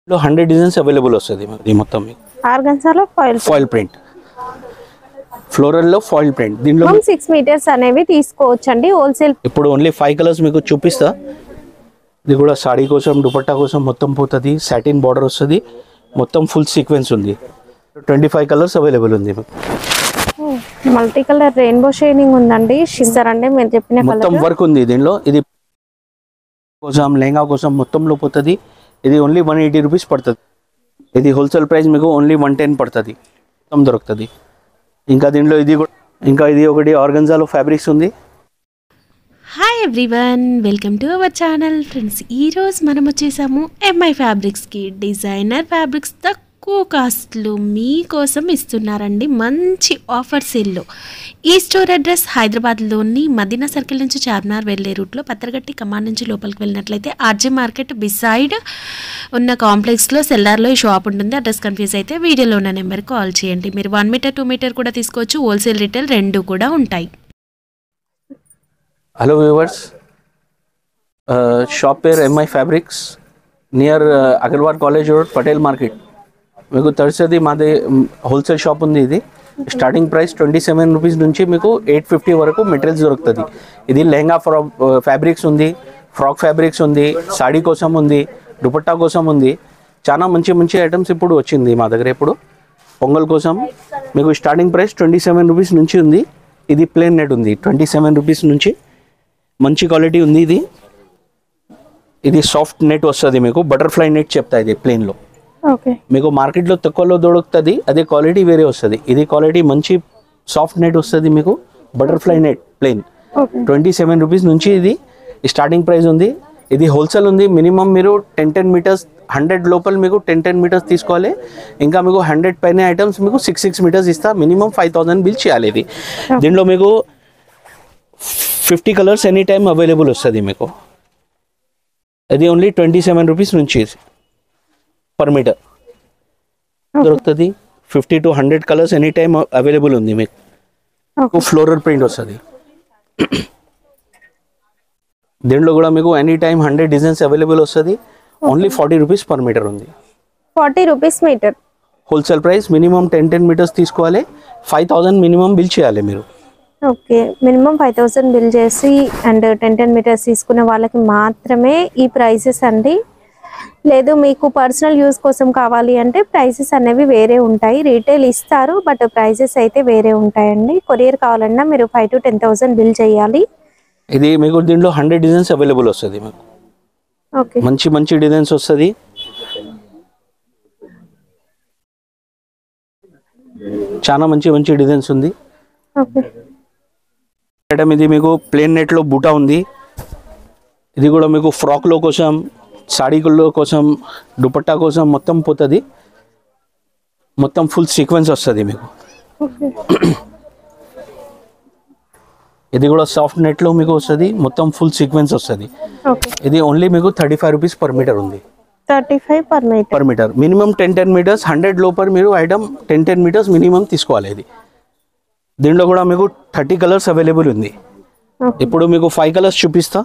లో hundred designs available వస్తుంది ఇది మొత్తం మీకు ఆర్గన్సాలో ఫాయిల్ ఫాయిల్ ప్రింట్ ఫ్లోరల్లో ఫాయిల్ ప్రింట్ దీనిలో మినిమం సిక్స్ మీటర్స్ అనేవి తీసుకోవచ్చండి హోల్సేల్ ఇప్పుడు ఓన్లీ ఫైవ్ కలర్స్ మీకు చూపిస్తా ఇది కూడా సాడీ కోసం దుపట్టా కోసం మొత్తం పోతుంది సాటిన్ బార్డర్ వస్తుంది మొత్తం ఫుల్ సీక్వెన్స్ ఉంది ట్వంటీ ఫైవ్ కలర్స్ అవైలబుల్ ఉంది మీకు మల్టీ కలర్ రెయిన్బో షేడింగ్ ఉందండి ఇస్తారండి మీరు చెప్పిన మొత్తం కలర్ వర్క్ ఉంది దీనిలో ఇది కోసం లెహంగా కోసం మొత్తంలో పోతుంది ఇది ఓన్లీ వన్ ఎయిటీ రూపీస్ పడుతుంది ఇది హోల్సేల్ ప్రైస్ మీకు ఓన్లీ వన్ టెన్ పడుతుంది మొత్తం దొరుకుతుంది ఇంకా దీనిలో ఇది కూడా ఇంకా ఇది ఒకటి ఆర్గన్జాలో ఫ్యాబ్రిక్స్ ఉంది hi everyone welcome to our channel friends ఈరోజు మనం వచ్చేసాము ఎంఐ ఫ్యాబ్రిక్స్కి డిజైనర్ ఫ్యాబ్రిక్స్ తక్కువ కాస్ట్లో మీకోసం ఇస్తున్నారండి మంచి ఆఫర్ సేల్లో ఈ స్టోర్ అడ్రస్ హైదరాబాద్లోని మదీనా సర్కిల్ నుంచి చార్మినార్ వెళ్ళే రూట్లో పత్రగట్టి కమాండ్ నుంచి లోపలికి వెళ్ళినట్లయితే ఆర్జే మార్కెట్ బిసైడ్ ఉన్న కాంప్లెక్స్లో సెల్లార్లో ఈ షాప్ ఉంటుంది అడ్రస్ కన్ఫ్యూజ్ అయితే వీడియోలో ఉన్న నెంబర్కి కాల్ చేయండి మీరు వన్ మీటర్ టూ మీటర్ కూడా తీసుకోవచ్చు హోల్సేల్ రిటైల్ రెండు కూడా ఉంటాయి హలో వ్యూవర్స్ షాప్ పేరు MI fabrics near Agarwal college road Patel market మీకు తెలిసేది మాది హోల్సేల్ షాప్ ఉంది ఇది starting price twenty seven rupees నుంచి మీకు ఎయిట్ ఫిఫ్టీ వరకు మెటీరియల్స్ దొరుకుతుంది ఇది లెహంగా ఫ్రా ఫ్యాబ్రిక్స్ ఉంది ఫ్రాక్ ఫ్యాబ్రిక్స్ ఉంది సాడీ కోసం ఉంది దుపట్టా కోసం ఉంది చాలా మంచి మంచి ఐటమ్స్ ఇప్పుడు వచ్చింది మా దగ్గర ఇప్పుడు పొంగల్ కోసం మీకు starting price twenty seven rupees నుంచి ఉంది ఇది ప్లేన్ నెట్ ఉంది ట్వంటీ సెవెన్ రూపీస్ నుంచి మంచి క్వాలిటీ ఉంది ఇది ఇది సాఫ్ట్ నెట్ వస్తుంది మీకు బటర్ఫ్లై నెట్ చెప్తా ఇది ప్లేన్లో ఓకే మీకు మార్కెట్లో తక్కువలో దొరుకుతుంది అదే క్వాలిటీ వేరే వస్తుంది ఇది క్వాలిటీ మంచి సాఫ్ట్ నెట్ వస్తుంది మీకు butterfly net plain okay twenty seven rupees నుంచి ఇది స్టార్టింగ్ ప్రైస్ ఉంది ఇది హోల్సేల్ ఉంది మినిమం మీరు టెన్ టెన్ మీటర్స్ హండ్రెడ్ లోపల మీకు టెన్ టెన్ మీటర్స్ తీసుకోవాలి ఇంకా మీకు హండ్రెడ్ పైన ఐటమ్స్ మీకు సిక్స్ సిక్స్ మీటర్స్ ఇస్తా మినిమం ఫైవ్ థౌసండ్ బిల్ చేయాలి ఇది దీంట్లో మీకు fifty colours any time available వస్తుంది మీకు అది ఓన్లీ ట్వంటీ సెవెన్ రూపీస్ నుంచి పర్ మీటర్ దొరుకుతుంది fifty to hundred colours any time available ఉంది మీకు ఓకే ఫ్లోరల్ ప్రింట్ వస్తుంది దీంట్లో కూడా మీకు any time hundred designs available వస్తుంది only forty rupees per metre ఉంది forty rupees metre wholesale price minimum ten ten metres తీసుకోవాలి ఫైవ్ థౌజండ్ మినిమం బిల్ చేయాలి మీరు okay minimum five thousand bill చేసి అండ్ టెన్ టెన్ మీటర్స్ తీసుకునే వాళ్ళకి మాత్రమే ఈ ప్రైసెస్ అండి లేదు మీకు పర్సనల్ యూస్ కోసం కావాలి అంటే ప్రైసెస్ అనేవి వేరే ఉంటాయి రీటైల్ ఇస్తారు బట్ ప్రైసెస్ అయితే వేరే ఉంటాయండి కొరియర్ కావాలన్నా మీరు five to ten thousand bill చేయాలి ఇది మీకు దీంట్లో హండ్రెడ్ డిజైన్స్ అవైలబుల్ వస్తుంది మీకు ఓకే మంచి మంచి డిజైన్స్ వస్తుంది చాలా మంచి మంచి డిజైన్స్ ఉంది ఓకే మేడం ఇది మీకు ప్లేన్ నెట్లో బూటా ఉంది ఇది కూడా మీకు ఫ్రాక్లో కోసం సాడీలో కోసం దుపట్టా కోసం మొత్తం పోతుంది మొత్తం ఫుల్ సీక్వెన్స్ వస్తుంది మీకు ఓకే ఇది కూడా సాఫ్ట్ నెట్లో మీకు వస్తుంది మొత్తం ఫుల్ సీక్వెన్స్ వస్తుంది ఓకే ఇది ఓన్లీ మీకు thirty five rupees per metre ఉంది thirty five per metre per metre minimum ten ten metres hundred లోపల మీరు item ten ten metres minimum తీసుకోవాలి ఇది దీంట్లో కూడా మీకు థర్టీ కలర్స్ అవైలబుల్ ఉంది ఓకే ఇప్పుడు మీకు ఫైవ్ కలర్స్ చూపిస్తా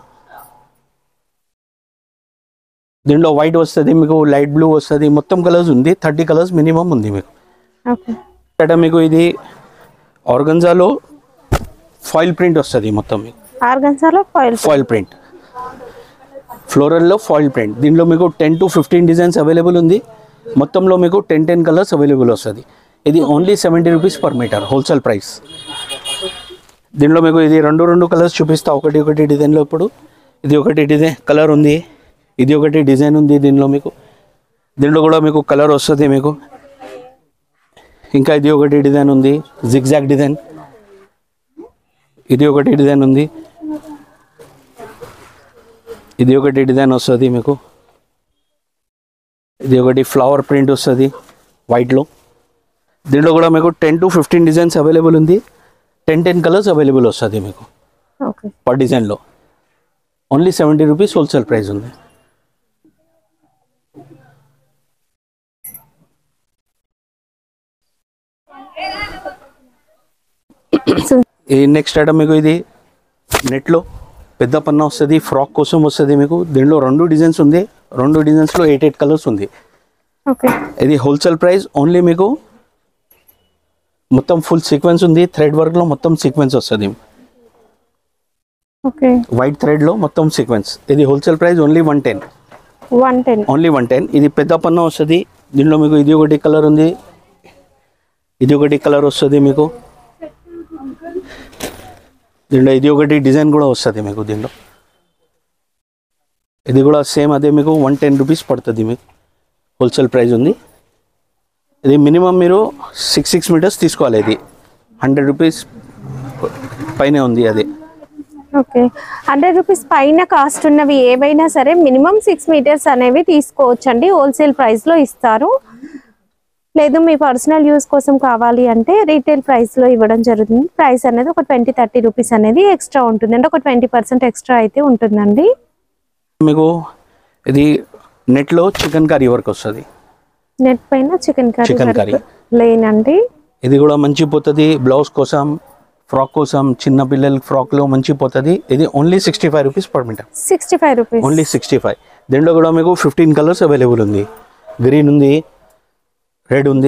దీంట్లో వైట్ వస్తుంది మీకు లైట్ బ్లూ వస్తుంది మొత్తం కలర్స్ ఉంది థర్టీ కలర్స్ మినిమం ఉంది మీకు ఓకే ఇక్కడ మీకు ఇది ఆర్గన్జాలో ఫాయిల్ ప్రింట్ వస్తుంది మొత్తం మీకు ఆర్గన్సాలో ఫాయిల్ ఫాయిల్ ప్రింట్ ఫ్లోరల్లో ఫాయిల్ ప్రింట్ దీంట్లో మీకు ten to fifteen designs available ఉంది మొత్తంలో మీకు టెన్ టెన్ కలర్స్ అవైలబుల్ వస్తుంది ఇది only seventy rupees per metre wholesale price దీంట్లో మీకు ఇది రెండు రెండు కలర్స్ చూపిస్తా ఒకటి ఒకటి డిజైన్లో ఇప్పుడు ఇది ఒకటి డిజైన్ కలర్ ఉంది ఇది ఒకటి డిజైన్ ఉంది దీనిలో మీకు దీంట్లో కూడా మీకు కలర్ వస్తుంది మీకు ఇంకా ఇది ఒకటి డిజైన్ ఉంది జిగ్జాగ్ డిజైన్ ఇది ఒకటి డిజైన్ ఉంది ఇది ఒకటి డిజైన్ వస్తుంది మీకు ఇది ఒకటి ఫ్లవర్ ప్రింట్ వస్తుంది వైట్లో దీంట్లో కూడా మీకు ten to fifteen designs available ఉంది టెన్ టెన్ కలర్స్ అవైలబుల్ వస్తుంది మీకు ఓకే పర్ డిజైన్లో only seventy rupees wholesale price ఉంది ఈ నెక్స్ట్ ఐటమ్ మీకు ఇది నెట్లో పెద్ద పన్న వస్తుంది ఫ్రాక్ కోసం వస్తుంది మీకు దీనిలో రెండు డిజైన్స్ ఉంది రెండు డిజైన్స్లో ఎయిట్ ఎయిట్ కలర్స్ ఉంది ఓకే ఇది హోల్సేల్ ప్రైస్ ఓన్లీ మీకు మొత్తం ఫుల్ సీక్వెన్స్ ఉంది థ్రెడ్ వర్క్లో మొత్తం సీక్వెన్స్ వస్తుంది ఓకే వైట్ థ్రెడ్లో మొత్తం సీక్వెన్స్ ఇది wholesale price only one ten one ten only one ten ఇది పెద్ద పన్న వస్తుంది దీనిలో మీకు ఇది ఒకటి కలర్ ఉంది ఇది ఒకటి కలర్ వస్తుంది మీకు దీంట్లో ఇది ఒకటి డిజైన్ కూడా వస్తుంది మీకు దీంట్లో ఇది కూడా సేమ్ అదే మీకు వన్ టెన్ రూపీస్ పడుతుంది మీకు హోల్సేల్ ప్రైస్ ఉంది ఇది మినిమం మీరు సిక్స్ సిక్స్ మీటర్స్ తీసుకోవాలి ఇది హండ్రెడ్ రూపీస్ పైన ఉంది అది ఓకే హండ్రెడ్ రూపీస్ పైన కాస్ట్ ఉన్నవి ఏవైనా సరే మినిమం సిక్స్ మీటర్స్ అనేవి తీసుకోవచ్చండి హోల్సేల్ ప్రైస్లో ఇస్తారు లేదు మీ పర్సనల్ యూస్ కోసం కావాలి అంటే రీటైల్ ప్రైస్లో ఇవ్వడం జరుగుతుంది ప్రైస్ అనేది ఒక ట్వంటీ థర్టీ రూపీస్ అనేది ఎక్స్ట్రా ఉంటుంది అంటే ఒక ట్వంటీ పర్సెంట్ ఎక్స్ట్రా అయితే ఉంటుందండి మీకు ఇది నెట్లో చికెన్ కర్రీ వర్క్ వస్తుంది నెట్ పైన చికెన్ Chicken కర్రీ curry. లేనండి ఇది కూడా మంచి పోతుంది బ్లౌజ్ కోసం ఫ్రాక్ కోసం చిన్న పిల్లల ఫ్రాక్లో మంచి పోతుంది ఇది only sixty five rupees per metre sixty five rupees only sixty five దీంట్లో కూడా మీకు ఫిఫ్టీన్ కలర్స్ అవైలబుల్ ఉంది గ్రీన్ ఉంది రెడ్ ఉంది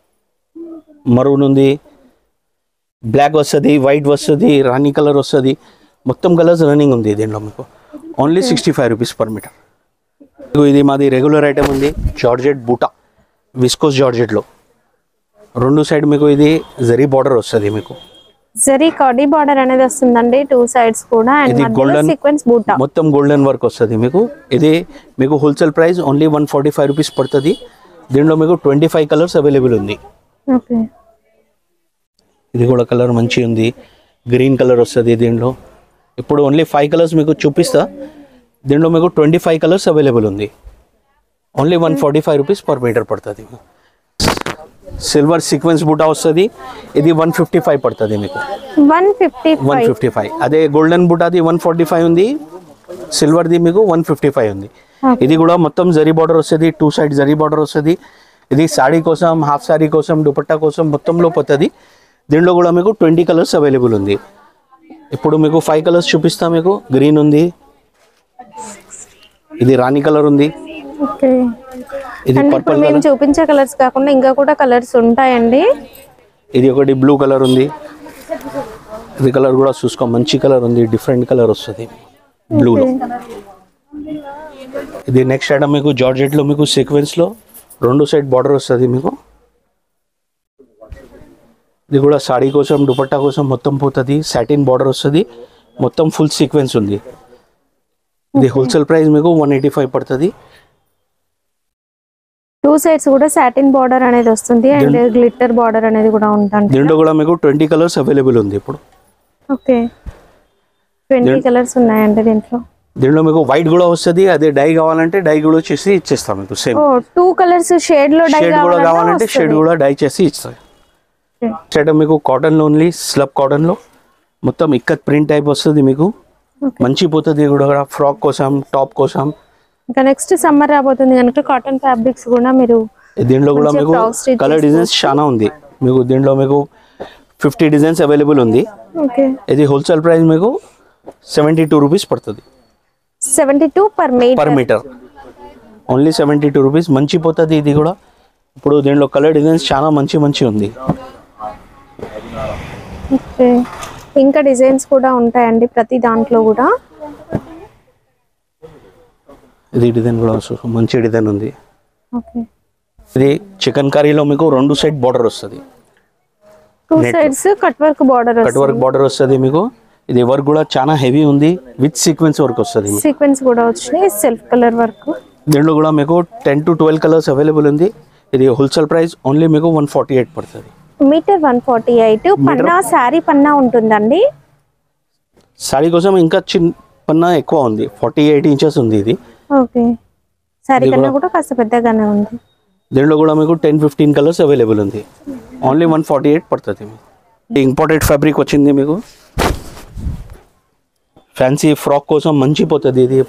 మరూన్ ఉంది బ్లాక్ వస్తుంది వైట్ వస్తుంది రాణి కలర్ వస్తుంది మొత్తం కలర్స్ రన్నింగ్ ఉంది దీంట్లో మీకు only sixty five rupees per metre ఇది మాది రెగ్యులర్ ఐటమ్ ఉంది జార్జెట్ బూటా విస్కోస్ జార్జెట్లో రెండు సైడ్ మీకు ఇది జరీ బార్డర్ వస్తుంది మీకు జరీ కడీ బార్డర్ అనేది వస్తుందండి టూ సైడ్స్ కూడా అండ్ ఇది మధ్యలో golden- సీక్వెన్స్ బూటా మొత్తం గోల్డెన్ వర్క్ వస్తుంది మీకు ఇది మీకు wholesale price only one forty five rupees పడుతుంది దీంట్లో మీకు ట్వంటీ ఫైవ్ కలర్స్ అవైలబుల్ ఉంది ఓకే ఇది కూడా కలర్ మంచి ఉంది గ్రీన్ కలర్ వస్తుంది దీంట్లో ఇప్పుడు ఓన్లీ ఫైవ్ కలర్స్ మీకు చూపిస్తా దీంట్లో మీకు ట్వంటీ ఫైవ్ కలర్స్ అవైలబుల్ ఉంది only one forty five rupees per metre పడుతుంది సిల్వర్ సీక్వెన్స్ బూటా వస్తుంది ఇది వన్ ఫిఫ్టీ ఫైవ్ పడుతుంది మీకు one fifty one five fifty five అదే గోల్డెన్ బుటాది వన్ ఫార్టీ ఫైవ్ ఉంది సిల్వర్ది మీకు వన్ ఫిఫ్టీ ఫైవ్ ఉంది ఇది కూడా మొత్తం జరీ బార్డర్ వస్తుంది టూ సైడ్ జరీ బార్డర్ వస్తుంది ఇది సాడీ కోసం హాఫ్ సారీ కోసం దుపట్టా కోసం మొత్తంలో పోతుంది దీంట్లో కూడా మీకు ట్వంటీ కలర్స్ అవైలబుల్ ఉంది ఇప్పుడు మీకు ఫైవ్ కలర్స్ చూపిస్తా మీకు గ్రీన్ ఉంది ఇది రాణి కలర్ ఉంది ఓకే ఇది అండ్ ఇప్పుడు పర్పుల్ మేము కలర్ చూపించే కలర్స్ కాకుండా ఇంకా కూడా కలర్స్ ఉంటాయండి ఇది ఒకటి బ్లూ కలర్ ఉంది ఇది కలర్ కూడా చూసుకో మంచి కలర్ ఉంది డిఫరెంట్ కలర్ వస్తుంది బ్లూలో ఇది నెక్స్ట్ ఐటమ్ మీకు జార్జెట్లో మీకు సీక్వెన్స్లో రెండు సైడ్ బార్డర్ వస్తుంది మీకు ఇది కూడా సాడీ కోసం దుపట్టా కోసం మొత్తం పోతుంది సాటిన్ బార్డర్ వస్తుంది మొత్తం ఫుల్ సీక్వెన్స్ ఉంది ఇది హోల్సేల్ ప్రైస్ మీకు వన్ ఎయిటీ ఫైవ్ పడుతుంది టూ సైడ్స్ కూడా సాటిన్ బార్డర్ అనేది వస్తుంది అండ్ గ్లిట్టర్ బార్డర్ అనేది కూడా ఉంటుంది దీంట్లో కూడా మీకు ట్వంటీ కలర్స్ అవైలబుల్ ఉంది ఇప్పుడు ఓకే ట్వంటీ కలర్స్ ఉన్నాయండి దీంట్లో దీంట్లో మీకు వైట్ కూడా వస్తుంది అదే డై కావాలంటే డై కూడా చేసి ఇచ్చేస్తాం మీకు సేమ్ ఓ టూ కలర్స్ షేడ్ లో డై షేడ్ కూడా కావాలంటే షేడ్ కూడా డై చేసి ఇస్తాం షర్ట్ మీకు కాటన్ లో ఓన్లీ స్లబ్ కాటన్ లో మొత్తం ఇక్కత్ ప్రింట్ టైప్ వస్తుంది మీకు మంచి పోతుంది కూడా ఫ్రాక్ కోసం టాప్ కోసం ఇంకా నెక్స్ట్ సమ్మర్ రాబోతుంది కనుక కాటన్ ఫ్యాబ్రిక్స్ కూడా మీరు దీంట్లో కూడా మంచిగా మీకు frock stitch కలర్ డిజైన్స్ చాలా ఉంది మీకు దీంట్లో మీకు ఫిఫ్టీ డిజైన్స్ అవైలబుల్ ఉంది ఓకే ఇది హోల్సేల్ ప్రైస్ మీకు సెవెంటీ టూ రూపీస్ పడుతుంది seventy two per per metre metre only seventy two rupees మంచి పోతుంది ఇది కూడా ఇప్పుడు దీంట్లో కలర్ డిజైన్స్ చాలా మంచి మంచి ఉంది ఓకే ఇంకా డిజైన్స్ కూడా ఉంటాయండి ప్రతి దాంట్లో కూడా ఇది డిజైన్ కూడా వస్తుంది. మంచి డిజైన్ ఉంది ఓకే ఇది చికెన్ కర్రీలో మీకు రెండు సైడ్ బార్డర్ వస్తుంది two sides cut work border cut work border వస్తుంది మీకు ఇది వర్క్ కూడా చాలా హెవీ ఉంది విత్ సీక్వెన్స్ వర్క్ వస్తుంది మీకు. సీక్వెన్స్ కూడా వచ్చినాయి సెల్ఫ్ కలర్ వర్క్ దీంట్లో కూడా మీకు ten to twelve colours available ఉంది ఇది హోల్సేల్ ప్రైస్ ఓన్లీ మీకు వన్ ఫార్టీ ఎయిట్ పడుతుంది మీటర్ వన్ ఫార్టీ ఎయిట్ పన్నా శారీ పన్నా ఉంటుందండి సారీ కోసం ఇంకా చిన్న పన్నా ఎక్కువ ఉంది ఫార్టీ ఎయిట్ ఇంచెస్ ఉంది ఇది ఓకే శారీ కన్నా కూడా కాస్త పెద్దగానే ఉంది దీంట్లో కూడా మీకు టెన్ ఫిఫ్టీన్ కలర్స్ అవైలబుల్ ఉంది ఓన్లీ వన్ ఫార్టీ ఎయిట్ పడుతుంది మీకు ఇంపార్టెంట్ ఫ్యాబ్రిక్ వచ్చింది మీకు ఫ్యాన్సీ ఫ్రాక్ కోసం మంచి పోతుంది ఇది ఇప్పుడు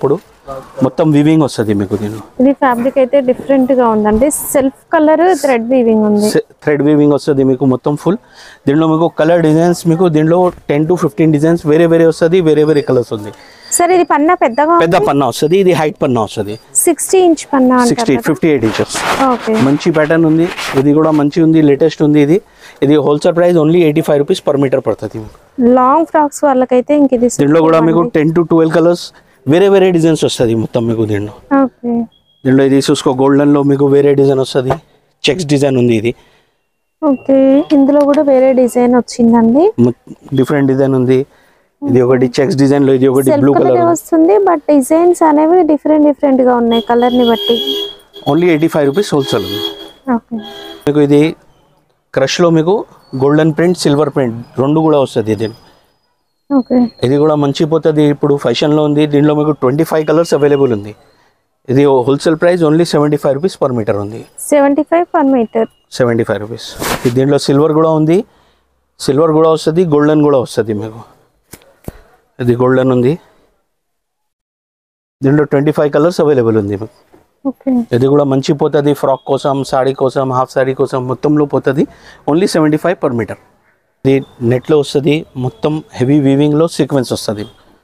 మొత్తం వివింగ్ వస్తుంది మీకు దీనిలో ఇది ఫ్యాబ్రిక్ అయితే డిఫరెంట్ గా ఉందండి సెల్ఫ్ కలర్ థ్రెడ్ వీవింగ్ ఉంది థ్రెడ్ వీవింగ్ వస్తుంది మీకు మొత్తం ఫుల్ దీనిలో మీకు కలర్ డిజైన్స్ మీకు దీనిలో టెన్ టు ఫిఫ్టీన్ డిజైన్స్ వేరే వేరే వస్తుంది వేరే వేరే కలర్స్ ఉంది సార్ ఇది పన్నా పెద్దగా పెద్ద పన్నా వస్తుంది ఇది హైట్ పన్నా వస్తుంది సిక్స్టీ ఇంచ్ పన్నా సిక్స్టీ అంటారు ఫిఫ్టీ ఎయిట్ ఇంచెస్ ఓకే మంచి ప్యాటర్న్ ఉంది ఇది కూడా మంచి ఉంది లేటెస్ట్ ఉంది ఇది ఇది wholesale price only eighty five rupees per metre పడుతుంది మీకు లాంగ్ ఫ్రాక్స్ వాళ్ళకైతే ఇంక ఇది దీంట్లో కూడా మీకు టెన్ టు ట్వెల్వ్ కలర్స్ వేరే వేరే డిజైన్స్ వస్తుంది మొత్తం మీకు దీంట్లో ఓకే దీంట్లో ఇది చూసుకో గోల్డెన్లో మీకు వేరే డిజైన్ వస్తుంది చెక్స్ డిజైన్ ఉంది ఇది ఓకే ఇందులో కూడా వేరే డిజైన్ వచ్చిందండి డిఫరెంట్ డిజైన్ ఉంది ఇది ఒకటి చెక్స్ డిజైన్లో ఇది ఒకటి సెల్ఫ్ బ్లూ కలర్ కలర్ వస్తుంది బట్ డిజైన్స్ అనేవి డిఫరెంట్ డిఫరెంట్ గా ఉన్నాయి కలర్ ని బట్టి only eighty five rupees wholesale ఉంది ఓకే మీకు ఇది క్రష్లో మీకు గోల్డెన్ ప్రింట్ సిల్వర్ ప్రింట్ రెండు కూడా వస్తుంది ఇది ఓకే ఇది కూడా మంచి పోతుంది ఇప్పుడు ఫ్యాషన్లో ఉంది దీంట్లో మీకు ట్వంటీ ఫైవ్ కలర్స్ అవైలబుల్ ఉంది ఇది wholesale price only seventy five rupees per metre ఉంది seventy five per metre seventy five rupees దీంట్లో సిల్వర్ కూడా ఉంది సిల్వర్ కూడా వస్తుంది గోల్డెన్ కూడా వస్తుంది మీకు ఇది గోల్డెన్ ఉంది దీంట్లో ట్వంటీ ఫైవ్ కలర్స్ అవైలబుల్ ఉంది మీకు ఓకే ఇది కూడా మంచి పోతుంది ఫ్రాక్ కోసం సాడీ కోసం హాఫ్ సాడీ కోసం మొత్తంలో పోతుంది only seventy five per metre ఇది నెట్లో వస్తుంది మొత్తం హెవీ వీవింగ్లో సీక్వెన్స్ వస్తుంది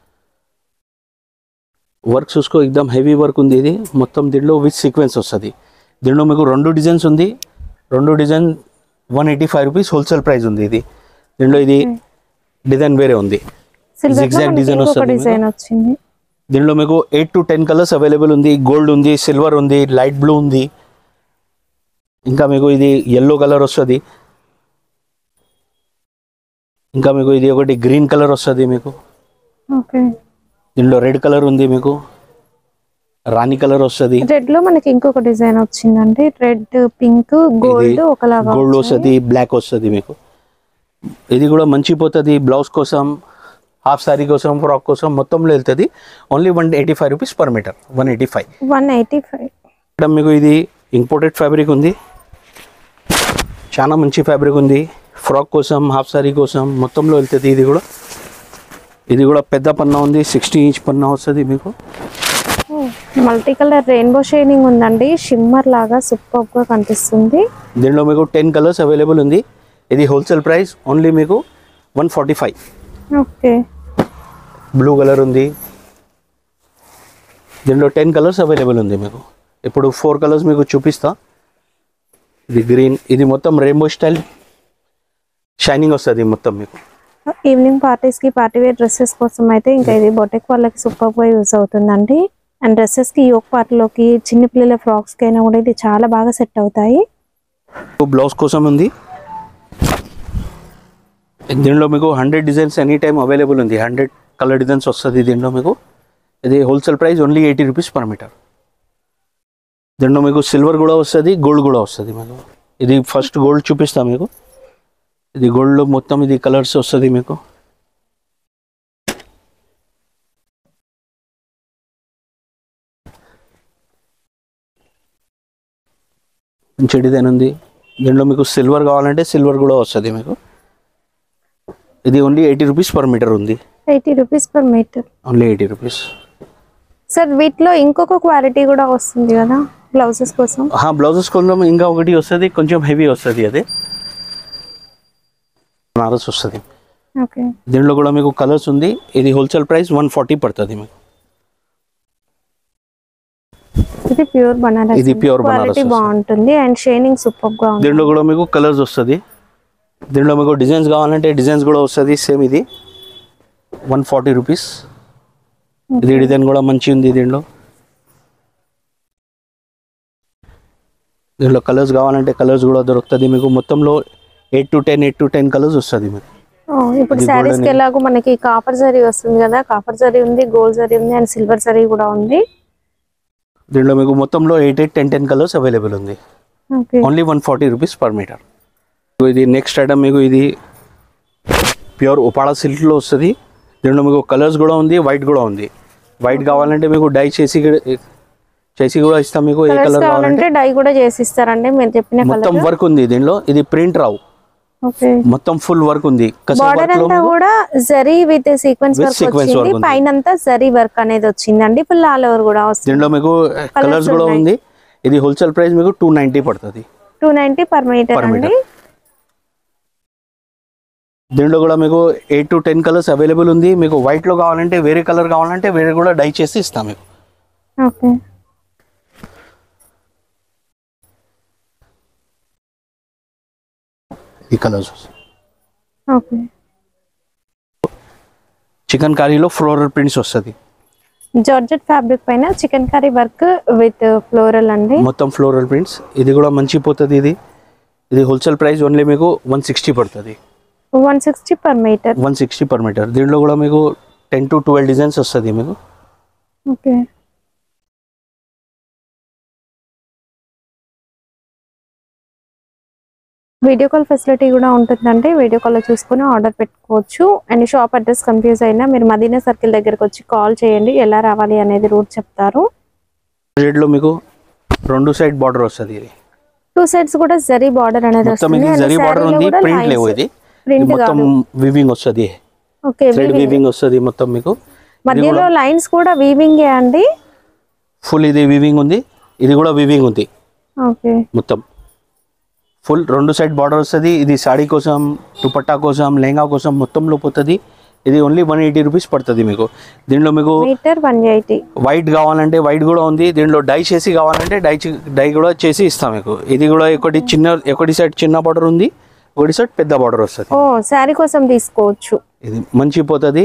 వర్క్ చూసుకో ఎక్దమ్ హెవీ వర్క్ ఉంది ఇది మొత్తం దీంట్లో విత్ సీక్వెన్స్ వస్తుంది దీంట్లో మీకు రెండు డిజైన్స్ ఉంది రెండు design one eighty five rupees wholesale price ఉంది ఇది దీంట్లో ఇది డిజైన్ వేరే ఉంది సిల్వర్ Zigzag design ఇంకొక వస్తుంది డిజైన్ వచ్చింది దీనిలో మీకు eight to ten colours available ఉంది గోల్డ్ ఉంది సిల్వర్ ఉంది లైట్ బ్లూ ఉంది ఇంకా మీకు ఇది ఎల్లో కలర్ వస్తుంది ఇంకా మీకు ఇది ఒకటి గ్రీన్ కలర్ వస్తుంది మీకు ఓకే దీనిలో రెడ్ కలర్ ఉంది మీకు రాణి కలర్ వస్తుంది రెడ్ లో మనకి ఇంకొక డిజైన్ వచ్చిందండి రెడ్ పింక్ గోల్డ్ ఒకలాగా గోల్డ్ వస్తుంది బ్లాక్ వస్తుంది మీకు ఇది కూడా మంచి పోతుంది బ్లౌజ్ కోసం హాఫ్ సారీ కోసం ఫ్రాక్ కోసం మొత్తంలో వెళ్తుంది only one eighty five rupees per metre one eighty five one eighty five ఇక్కడ మీకు ఇది ఇంపోర్టెడ్ ఫ్యాబ్రిక్ ఉంది చాలా మంచి ఫ్యాబ్రిక్ ఉంది ఫ్రాక్ కోసం హాఫ్ సారీ కోసం మొత్తంలో వెళ్తుంది ఇది కూడా ఇది కూడా పెద్ద పన్నా ఉంది సిక్స్టీ ఇంచ్ పన్నా వస్తుంది మీకు మల్టీ కలర్ రెయిన్బో షైనింగ్ ఉందండి షిమ్మర్ లాగా సూపర్ గా కనిపిస్తుంది దీనిలో మీకు టెన్ కలర్స్ అవైలబుల్ ఉంది ఇది హోల్సేల్ ప్రైస్ ఓన్లీ మీకు one forty five okay blue colour ఉంది దీనిలో టెన్ కలర్స్ అవైలబుల్ ఉంది మీకు ఇప్పుడు ఫోర్ కలర్స్ మీకు చూపిస్తా ఇది గ్రీన్ ఇది మొత్తం రెయిన్బో స్టైల్ షైనింగ్ వస్తుంది మొత్తం మీకు ఈవినింగ్ పార్టీస్ కి పార్టీ వేర్ డ్రెస్సెస్ కోసం అయితే ఇంకా ఇది బొటెక్ వాళ్ళకి సూపర్ గా యూస్ అవుతుందండి అండ్ డ్రెస్సెస్ కి యోక్ పార్ట్ లోకి చిన్న పిల్లల ఫ్రాక్స్ కి అయినా కూడా ఇది చాలా బాగా సెట్ అవుతాయి బ్లౌజ్ కోసం ఉంది దీనిలో మీకు hundred designs any time available ఉంది హండ్రెడ్ కలర్ డిజైన్స్ వస్తుంది దీంట్లో మీకు ఇది wholesale price only eighty rupees per metre దీంట్లో మీకు సిల్వర్ కూడా వస్తుంది గోల్డ్ కూడా వస్తుంది మీకు ఇది ఫస్ట్ గోల్డ్ చూపిస్తా మీకు ఇది గోల్డ్లో మొత్తం ఇది కలర్స్ వస్తుంది మీకు మంచి డిజైన్ ఉంది దీంట్లో మీకు సిల్వర్ కావాలంటే సిల్వర్ కూడా వస్తుంది మీకు ఇది only eighty rupees per metre ఉంది eighty rupees per metre only eighty rupees sir వీటిలో ఇంకొక క్వాలిటీ కూడా వస్తుంది కదా బ్లౌజెస్ కోసం బ్లౌజెస్ కొంచెం ఇంకా ఒకటి వస్తుంది కొంచెం హెవీ వస్తుంది అది నారస్ వస్తుంది ఓకే దీంట్లో కూడా మీకు కలర్స్ ఉంది ఇది హోల్సేల్ ప్రైస్ వన్ ఫార్టీ పడుతుంది మీకు ఇది ప్యూర్ బనారస్ ఇది pure బనారస్ క్వాలిటీ వస్తుంది. బాగుంటుంది అండ్ షైనింగ్ సూపర్ గా ఉంది దీంట్లో కూడా మీకు కలర్స్ వస్తుంది దీంట్లో మీకు డిజైన్స్ కావాలంటే డిజైన్స్ కూడా వస్తుంది సేమ్ ఇది వన్ ఫార్టీ రూపీస్ ఇది డిజైన్ కూడా మంచి ఉంది దీంట్లో దీంట్లో కలర్స్ కావాలంటే కలర్స్ కూడా దొరుకుతుంది మీకు మొత్తంలో eight to ten eight to ten colours వస్తుంది మీకు ఓ, ఇప్పుడు ఇది శారీస్ golden కి ఎలాగో మనకి కాపర్ జరీ వస్తుంది కదా కాపర్ జరీ ఉంది గోల్డ్ జరీ ఉంది అండ్ సిల్వర్ జరీ కూడా ఉంది దీంట్లో మీకు మొత్తంలో eight eight ten ten colours available ఉంది okay only one forty rupees per metre ఇది నెక్స్ట్ ఐటమ్ మీకు ఇది ప్యూర్ ఉపాడా సిల్క్లో వస్తుంది దీంట్లో మీకు కలర్స్ కూడా ఉంది వైట్ కూడా ఉంది వైట్ కావాలంటే మీకు డై చేసి చేసి కూడా ఇస్తాం మీకు ఏ కలర్స్ కలర్ కావాలంటే కావాలంటే డై కూడా చేసి ఇస్తారండి మీరు చెప్పిన మొత్తం కలర్ వర్క్ ఉంది దీనిలో ఇది ప్రింట్ రావు ఓకే మొత్తం ఫుల్ వర్క్ ఉంది కసర్ బార్డర్ వర్క్ లో అంతా కూడా zari with sequence With work sequence వచ్చింది work ఉంది. పైన అంతా జరీ వర్క్ అనేది వచ్చిందండి ఫుల్ ఆల్ ఓవర్ కూడా వస్తుంది దీంట్లో మీకు కలర్స్ కూడా ఉన్నాయి. ఉంది ఇది హోల్సేల్ ప్రైస్ మీకు టూ నైంటీ పడుతుంది two ninety per metre Per అండి meter. దీంట్లో కూడా మీకు eight to ten colours available ఉంది మీకు వైట్ లో కావాలంటే వేరే కలర్ కావాలంటే వేరే కూడా డై చేసి ఇస్తాం మీకు ఓకే ఈ కలర్స్ ఓకే చికెన్ కర్రీలో ఫ్లోరల్ ప్రింట్స్ వస్తుంది జార్జెట్ ఫ్యాబ్రిక్ పైన chicken curry work with floral అండి మొత్తం ఫ్లోరల్ ప్రింట్స్ ఇది కూడా మంచి పోతుంది ఇది ఇది హోల్సేల్ ప్రైస్ ఓన్లీ మీకు వన్ సిక్స్టీ పడుతుంది one sixty per metre one sixty per metre దీంట్లో కూడా మీకు టెన్ టు ట్వెల్వ్ డిజైన్స్ వస్తుంది మీకు ఓకే వీడియో కాల్ ఫెసిలిటీ కూడా ఉంటుందండి వీడియో కాల్లో చూసుకొని ఆర్డర్ పెట్టుకోవచ్చు అండ్ షాప్ అడ్రస్ కన్ఫ్యూజ్ అయినా మీరు మదీనా సర్కిల్ దగ్గరకు వచ్చి కాల్ చేయండి ఎలా రావాలి అనేది రూట్ చెప్తారు లో మీకు రెండు సైడ్ బార్డర్ వస్తుంది ఇది టూ సైడ్స్ కూడా జరీ బార్డర్ అనేది మొత్తం ఇది వస్తుంది జరీ బార్డర్ ఉంది ప్రింట్ లేవు ఇది ఇది ప్రింట్ మొత్తం వివింగ్ వస్తుంది ఓకే థ్రెడ్ వీవింగ్ వస్తుంది మొత్తం మీకు మధ్యలో లైన్స్ కూడా వీవింగ్ అండి ఫుల్ ఇది వీవింగ్ ఉంది ఇది కూడా వీవింగ్ ఉంది ఓకే మొత్తం ఫుల్ రెండు సైడ్ బార్డర్ వస్తుంది ఇది సాడీ కోసం దుపట్టా కోసం లెహంగా కోసం మొత్తంలో పోతుంది ఇది ఓన్లీ వన్ ఎయిటీ రూపీస్ పడుతుంది మీకు దీంట్లో మీకు మీటర్ వన్ ఎయిటీ వైట్ కావాలంటే వైట్ కూడా ఉంది దీంట్లో డై చేసి కావాలంటే డై చే- డై కూడా చేసి ఇస్తాం మీకు ఇది కూడా ఒకటి చిన్న ఒకటి సైడ్ చిన్న బార్డర్ ఉంది ఒకటి సైడ్ పెద్ద బార్డర్ వస్తుంది ఓ శారీ కోసం తీసుకోవచ్చు ఇది మంచి పోతుంది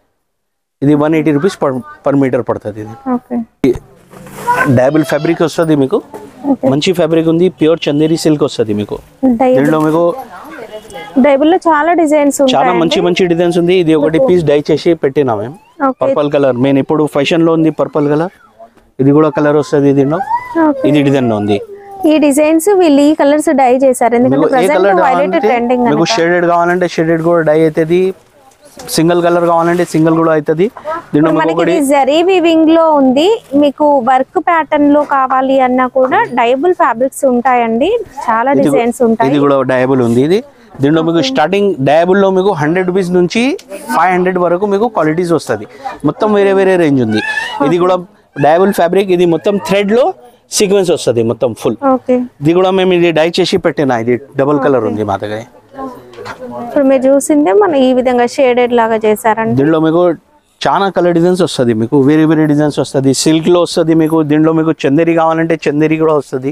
ఇది one eighty rupees per per metre పడుతుంది ఇది ఓకే డయాబుల్ ఫ్యాబ్రిక్ వస్తుంది మీకు మంచి ఫ్యాబ్రిక్ ఉంది ప్యూర్ చందేరి సిల్క్ వస్తుంది మీకు దీంట్లో మీకు డైబుల్ లో చాలా డిజైన్స్ చాలా ఉంటాయి మంచి మంచి డిజైన్స్ ఉంది ఇది ఒకటి పీస్ డై చేసి పెట్టినా మేము ఓకే పర్పల్ కలర్ నేను ఇప్పుడు ఫ్యాషన్ లో ఉంది పర్పల్ కలర్ ఇది కూడా కలర్ వస్తుంది దీంట్లో ఓకే ఇది డిజైన్ లో ఉంది ఈ డిజైన్స్ వీళ్ళు ఈ కలర్స్ డై చేశారు ఎందుకంటే మీకు ఏ ప్రజెంట్ కలర్ వైలెట్ కావాలంటే ట్రెండింగ్ మీకు షేడెడ్ కావాలంటే షేడెడ్ కూడా డై అవుతుంది సింగిల్ కలర్ కావాలంటే సింగిల్ కూడా అవుతుంది దీంట్లో మీకు మనకి ఒకటి ఇది జరీ వివింగ్ లో ఉంది మీకు వర్క్ ప్యాటర్న్ లో కావాలి అన్నా కూడా డైబుల్ ఫ్యాబ్రిక్స్ ఉంటాయండి చాలా ఇది డిజైన్స్ కూడా- ఉంటాయి ఇది కూడా డయాబుల్ ఉంది ఇది దీంట్లో మీకు స్టార్టింగ్ డయాబుల్ లో మీకు హండ్రెడ్ రూపీస్ నుంచి ఫైవ్ హండ్రెడ్ వరకు మీకు క్వాలిటీస్ వస్తుంది మొత్తం వేరే వేరే రేంజ్ ఉంది ఇది కూడా డయాబుల్ ఫ్యాబ్రిక్ ఇది మొత్తం థ్రెడ్ లో సీక్వెన్స్ వస్తుంది మొత్తం ఫుల్ ఓకే ఇది కూడా మేము ఇది డై చేసి పెట్టిన ఇది డబుల్ కలర్ ఉంది మా దగ్గర ఇప్పుడు మీరు చూసిందే మన ఈ విధంగా షేడెడ్ లాగా చేశారండి దీంట్లో మీకు చాలా కలర్ డిజైన్స్ వస్తుంది మీకు వేరే వేరే డిజైన్స్ వస్తుంది సిల్క్ లో వస్తుంది మీకు దీంట్లో మీకు చందేరి కావాలంటే చందేరి కూడా వస్తుంది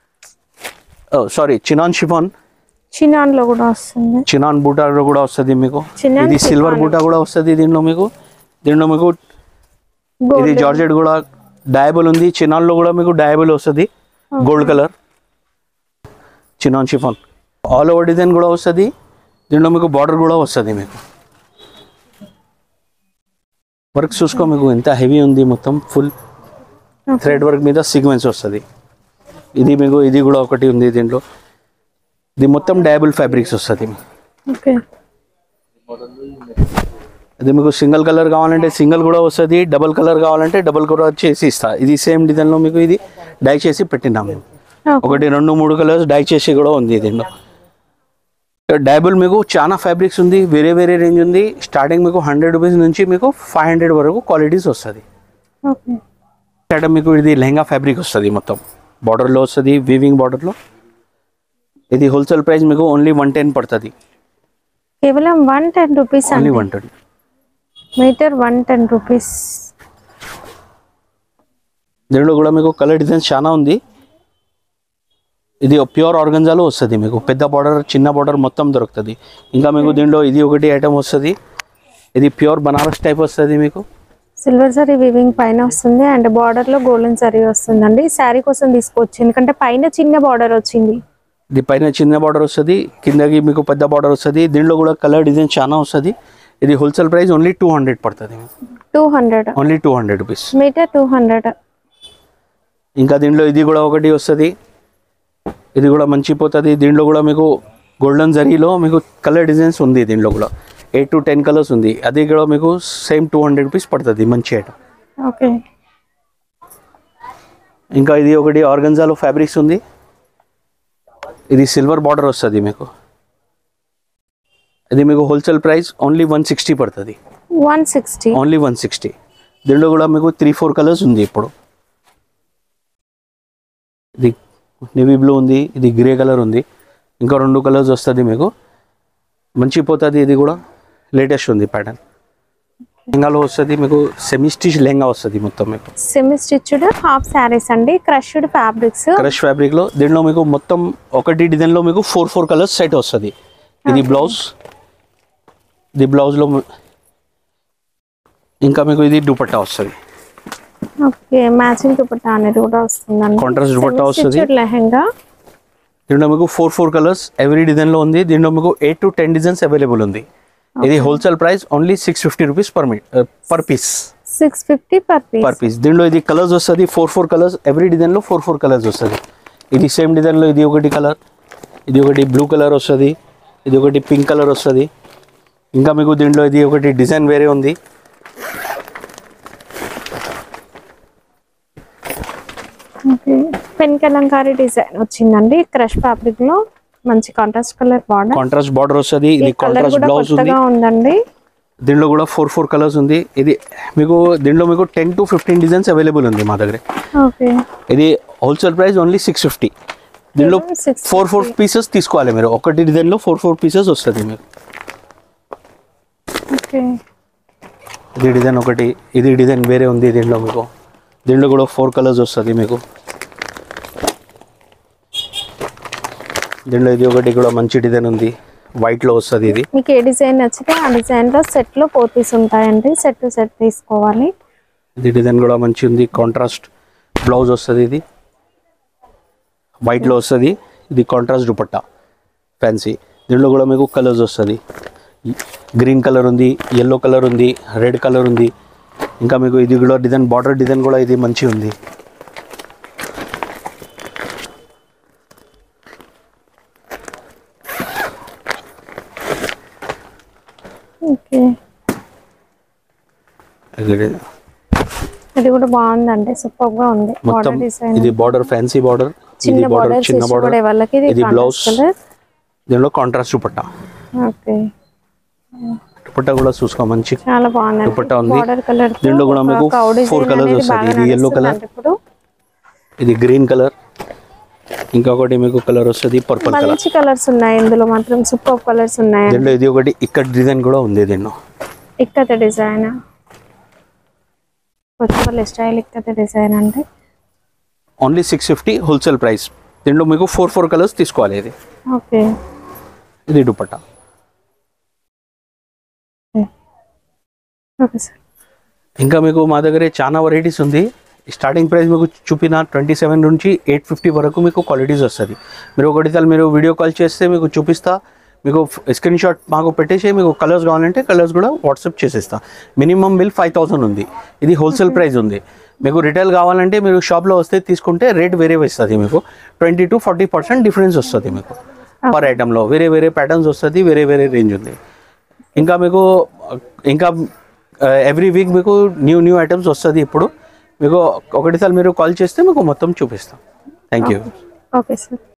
సారీ చినాన్ షిఫాన్ చినాన్ లో కూడా వస్తుంది చినాన్ బూటా కూడా వస్తుంది మీకు చినాన్ ఇది సిల్వర్ బూటా కూడా వస్తుంది దీంట్లో మీకు దీంట్లో మీకు ఇది గోల్డ్ జార్జెట్ కూడా డయాబుల్ ఉంది చినాన్ లో కూడా మీకు డయాబుల్ వస్తుంది gold colour chinon chiffon all over design కూడా వస్తుంది దీంట్లో మీకు బార్డర్ కూడా వస్తుంది మీకు వర్క్ చూసుకో మీకు ఎంత హెవీ ఉంది మొత్తం ఫుల్ థ్రెడ్ వర్క్ మీద సీక్వెన్స్ వస్తుంది ఇది మీకు ఇది కూడా ఒకటి ఉంది దీంట్లో ఇది మొత్తం డయాబుల్ ఫ్యాబ్రిక్స్ వస్తుంది ఓకే ఇది మీకు సింగిల్ కలర్ కావాలంటే సింగిల్ కూడా వస్తుంది డబుల్ కలర్ కావాలంటే డబుల్ కూడా చేసి ఇస్తా ఇది సేమ్ డిజైన్లో మీకు ఇది డై చేసి పెట్టినాం మేము ఒకటి రెండు మూడు కలర్స్ డై చేసి కూడా ఉంది దీంట్లో డైబుల్ మీకు చాలా ఫ్యాబ్రిక్స్ ఉంది వేరే వేరే రేంజ్ ఉంది స్టార్టింగ్ మీకు హండ్రెడ్ రూపీస్ నుంచి మీకు ఫైవ్ హండ్రెడ్ వరకు క్వాలిటీస్ వస్తుంది ఓకే ఇక్కడ మీకు ఇది లెహంగా ఫ్యాబ్రిక్ వస్తుంది మొత్తం బార్డర్లో వస్తుంది వీవింగ్ బార్డర్లో ఇది హోల్సేల్ ప్రైస్ మీకు ఓన్లీ వన్ టెన్ పడుతుంది కేవలం వన్ టెన్ రూపీస్ ఓన్లీ అండి one ten metre one ten rupees దీంట్లో కూడా మీకు కలర్ డిజైన్స్ చాలా ఉంది ఇది ప్యూర్ ఆర్గంజాలో వస్తుంది మీకు పెద్ద బార్డర్ చిన్న బార్డర్ మొత్తం దొరుకుతుంది ఇంకా మీకు దీంట్లో ఇది ఒకటి ఐటమ్ వస్తుంది ఇది ప్యూర్ బనారస్ టైప్ వస్తుంది మీకు సిల్వర్ సరీ వివింగ్ పైన వస్తుంది అండ్ బార్డర్ లో గోల్డెన్ సరీ వస్తుందండి శారీ కోసం తీసుకోవచ్చు ఎందుకంటే పైన చిన్న బార్డర్ వచ్చింది ఇది పైన చిన్న బార్డర్ వస్తుంది కిందకి మీకు పెద్ద బార్డర్ వస్తుంది దీంట్లో కూడా కలర్ డిజైన్ చాలా వస్తుంది ఇది wholesale price only two hundred పడుతుంది two hundred only two hundred rupees metre two hundred ఇంకా దీంట్లో ఇది కూడా ఒకటి వస్తుంది ఇది కూడా మంచి పోతుంది దీంట్లో కూడా మీకు గోల్డెన్ జరీలో మీకు కలర్ డిజైన్స్ ఉంది దీంట్లో కూడా ఎయిట్ టు టెన్ కలర్స్ ఉంది అది కూడా మీకు సేమ్ టూ హండ్రెడ్ రూపీస్ పడుతుంది మంచి ఐటమ్ ఓకే ఇంకా ఇది ఒకటి ఆర్గంజాలో ఫ్యాబ్రిక్స్ ఉంది ఇది సిల్వర్ బార్డర్ వస్తుంది మీకు ఇది మీకు wholesale price only one sixty పడుతుంది one sixty only one sixty దీంట్లో కూడా మీకు త్రీ ఫోర్ కలర్స్ ఉంది ఇప్పుడు ఇది నేవీ బ్లూ ఉంది ఇది గ్రే కలర్ ఉంది ఇంకా రెండు కలర్స్ వస్తుంది మీకు మంచి పోతుంది ఇది కూడా లేటెస్ట్ ఉంది ప్యాటర్న్ లెహంగాలో వస్తుంది మీకు సెమీ స్టిచ్ లెహంగా వస్తుంది మొత్తం మీకు సెమీ స్టిచ్డ్ హాఫ్ శారీస్ అండి క్రష్డ్ ఫ్యాబ్రిక్స్ క్రష్ ఫ్యాబ్రిక్లో దీంట్లో మీకు మొత్తం ఒకటి డిజైన్లో మీకు ఫోర్ ఫోర్ కలర్స్ సెట్ వస్తుంది ఇది బ్లౌజ్ ఇది బ్లౌజ్లో ఇంకా మీకు ఇది దుపట్టా వస్తుంది ఓకే మ్యాచింగ్ దుపట్టా అనేది కూడా వస్తుందండి Contrast దుపట్టా వస్తుంది. లెహంగా దీంట్లో మీకు ఫోర్ ఫోర్ కలర్స్ ఎవ్రీ డిజైన్లో ఉంది దీంట్లో మీకు eight to ten designs available ఉంది ఇది wholesale price only six fifty rupees per మీ per piece six fifty per per piece piece దీంట్లో ఇది కలర్స్ వస్తుంది ఫోర్ ఫోర్ కలర్స్ ఎవ్రీ డిజైన్లో ఫోర్ ఫోర్ కలర్స్ వస్తుంది ఇది సేమ్ డిజైన్లో ఇది ఒకటి కలర్ ఇది ఒకటి బ్లూ కలర్ వస్తుంది ఇది ఒకటి పింక్ కలర్ వస్తుంది ఇంకా మీకు దీంట్లో ఇది ఒకటి డిజైన్ వేరే ఉంది ఓకే పెన్ కలంకారీ డిజైన్ వచ్చిందండి క్రష్ ఫ్యాబ్రిక్ లో మంచి contrast colour border contrast border వస్తుంది ఈ ఇది కలర్ కాంట్రాస్ట్ కూడా బ్లౌజ్ ఉంది కొత్తగా ఉందండి దీంట్లో కూడా ఫోర్ ఫోర్ కలర్స్ ఉంది ఇది మీకు దీంట్లో మీకు ten to fifteen designs available ఉంది మా దగ్గర ఓకే ఇది wholesale price only six fifty దీంట్లో Six ఫోర్ ఫోర్ పీసెస్ తీసుకోవాలి మీరు ఒకటి డిజైన్లో ఫోర్ ఫోర్ పీసెస్ వస్తుంది మీకు ఓకే ఇది డిజైన్ ఒకటి ఇది డిజైన్ వేరే ఉంది దీంట్లో మీకు దీంట్లో కూడా ఫోర్ కలర్స్ వస్తుంది మీకు దీంట్లో ఇది ఒకటి కూడా మంచి డిజైన్ ఉంది వైట్లో వస్తుంది ఇది మీకు ఏ డిజైన్ నచ్చితే ఆ డిజైన్ లో సెట్ లో ఫోర్ పీస్ ఉంటాయండి సెట్ టు సెట్ తీసుకోవాలి ఇది డిజైన్ కూడా మంచి ఉంది కాంట్రాస్ట్ బ్లౌజ్ వస్తుంది ఇది వైట్లో వస్తుంది ఇది కాంట్రాస్ట్ దుపట్టా ఫ్యాన్సీ దీంట్లో కూడా మీకు కలర్స్ వస్తుంది గ్రీన్ కలర్ ఉంది ఎల్లో కలర్ ఉంది రెడ్ కలర్ ఉంది ఇంకా మీకు ఇది కూడా డిజైన్ బార్డర్ డిజైన్ కూడా ఇది మంచి ఉంది ఓకే ఇది ఇది కూడా బాగుందండి సూపర్ గా ఉంది మొత్తం బార్డర్ డిజైన్ ఇది బార్డర్ ఫ్యాన్సీ బార్డర్ ఇది చిన్న బార్డర్ బార్డర్ చిన్న బార్డర్ ఇష్టపడే వాళ్ళకి ఇది ఇది బ్లౌజ్ కలర్ దీనిలో కాంట్రాస్ట్ దుపట్టా ఓకే దుపట్టా కూడా చూసుకో మంచి చాలా బాగుందండి దుపట్టా ఉంది. బార్డర్ కలర్ దీంట్లో కూడా మీకు four colours వస్తాయి. ఇది yellow colour. ఇప్పుడు ఇది గ్రీన్ కలర్ ఇంకొకటి మీకు కలర్ వస్తుంది పర్పుల్ కలర్ మంచి కలర్స్ ఉన్నాయి ఇందులో మాత్రం సూపర్ కలర్స్ ఉన్నాయి దీంట్లో ఇది ఒకటి ఇక్కడ డిజైన్ కూడా ఉంది దీంట్లో ikat design Kothapalli style ikat design అంటే only six fifty wholesale price దీంట్లో మీకు ఫోర్ ఫోర్ కలర్స్ తీసుకోవాలి ఇది ఓకే ఇది దుపట్టా ఓకే సార్ ఇంకా మీకు మా దగ్గర చాలా వెరైటీస్ ఉంది స్టార్టింగ్ ప్రైస్ మీకు చూపిన ట్వంటీ సెవెన్ నుంచి ఎయిట్ ఫిఫ్టీ వరకు మీకు క్వాలిటీస్ వస్తుంది మీరు ఒకటి సార్లు మీరు వీడియో కాల్ చేస్తే మీకు చూపిస్తా మీకు స్క్రీన్ షాట్ మాకు పెట్టేసి మీకు కలర్స్ కావాలంటే కలర్స్ కూడా వాట్సాప్ చేసేస్తా మినిమం బిల్ ఫైవ్ థౌసండ్ ఉంది ఇది హోల్సేల్ ప్రైస్ ఉంది మీకు రిటైల్ కావాలంటే మీరు షాప్లో వస్తే తీసుకుంటే రేట్ వేరే వస్తుంది మీకు twenty to forty percent difference వస్తుంది మీకు పర్ ఐటెంలో వేరే వేరే ప్యాటర్న్స్ వస్తుంది వేరే వేరే రేంజ్ ఉంది ఇంకా మీకు ఇంకా ఎవ్రీ వీక్ మీకు న్యూ న్యూ ఐటమ్స్ వస్తుంది ఇప్పుడు మీకు ఒకటిసారి మీరు కాల్ చేస్తే మీకు మొత్తం చూపిస్తాం థ్యాంక్ యూ ఓకే సార్